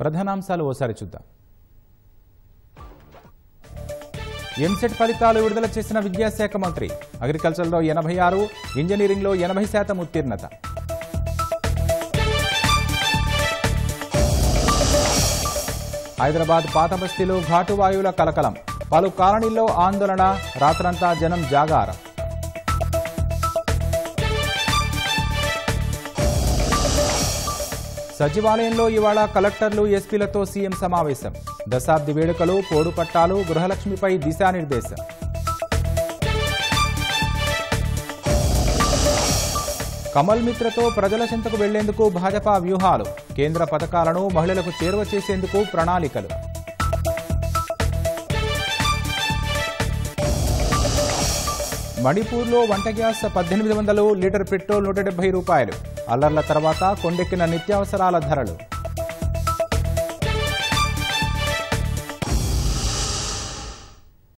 ప్రధానాంశాలు ఓసారి చూద్దాం ఎంసెట్ ఫలితాలు విడుదల చేసిన విద్యాశాఖ మంత్రి అగ్రికల్చర్లో ఎనభై ఆరు ఇంజనీరింగ్లో ఎనభై శాతం ఉత్తీర్ణత హైదరాబాద్ పాత బస్తీలో ఘాటు వాయువుల కలకలం పలు కాలనీల్లో ఆందోళన రాత్రంతా జనం జాగారం సచివాలయంలో ఇవాళ కలెక్టర్లు ఎస్పీలతో సీఎం సమావేశం దశాబ్ది వేడుకలు పోడు పట్టాలు గృహలక్ష్మిపై దిశానిర్దేశం కమల్ మిత్రతో ప్రజల చెంతకు వెళ్లేందుకు భాజపా వ్యూహాలు కేంద్ర పథకాలను మహిళలకు చేరువ చేసేందుకు ప్రణాళికలు మణిపూర్లో వంట గ్యాస్ పద్దెనిమిది వందలు లీటర్ పెట్రోల్ నూట డెబ్బై రూపాయలు అల్లర్ల తర్వాత కొండెక్కిన నిత్యావసరాల ధరలు